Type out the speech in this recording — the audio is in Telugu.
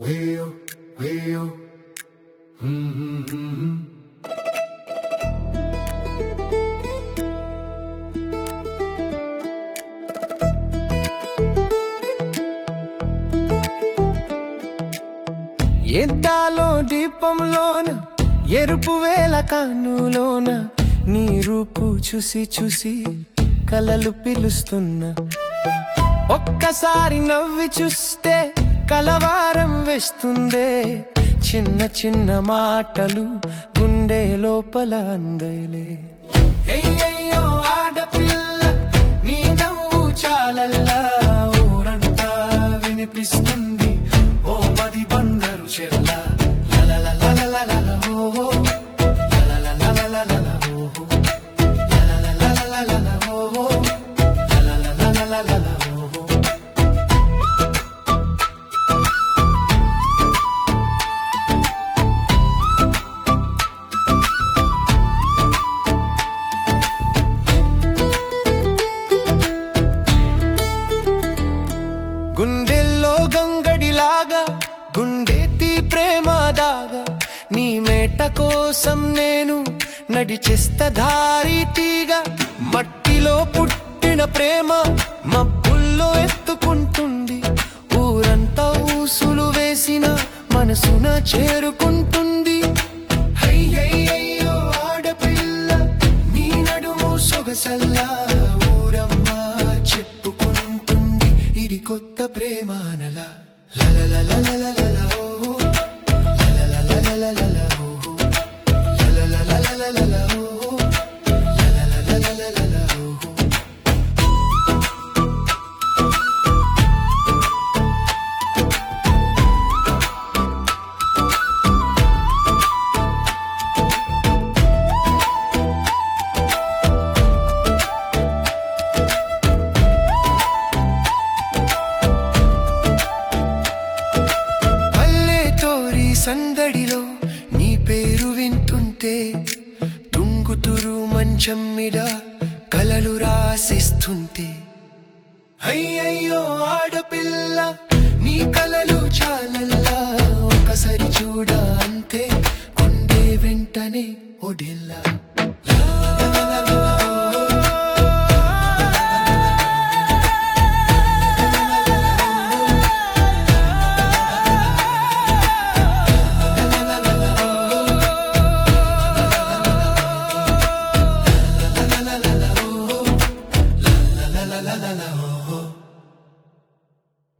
Wheel, wheel. ఎంతాలో దీపంలోన ఎరుపు వేల కన్నులోన నీ రూపు చూసి చూసి కలలు పిలుస్తున్నా ఒక్కసారి నవ్వి చూస్తే కలవారం వేస్తుందే చిన్న చిన్న మాటలు గుండె లోపల అందలే అయ్యయ్యో ఆడపిల్ల నీ నవ్వు చాలల్లా ఊరంతా వినిపిస్తుంది ఓ పది బందరు చెల్ల లలలలలలలల ఓ లలలలలలల ఓ లలలలలలల ఓ లలలలలలల ఓ గుండెల్లో గంగడిలాగా గుండెతి ప్రేమ దాగా నీ మేట కోసం నేను నడిచేస్త దారి తీగా మట్టిలో పుట్టిన ప్రేమ మబ్బుల్లో ఎత్తుకుంటుంది ఊరంతా ఊసులు వేసిన మనసున చేరుకుంటుంది అయ్యయ్యయ్యో ఆడపిల్ల నీ నడుము సొగసల్లా ఊరమ్మా చెప్పుకుంటుంది ఇది కొత్త ప్రేమానలా లలలలలలల ఓ లలలలలలల ఓ లలలలలలల ఓ లలలలలలల ఓ పల్లెటూరి సందడిలో నీ పేరు వింటుంటే తుంగుతురు మంచం మీద కలలు రాసిస్తుంటే అయ్యయ్యో ఆడపిల్ల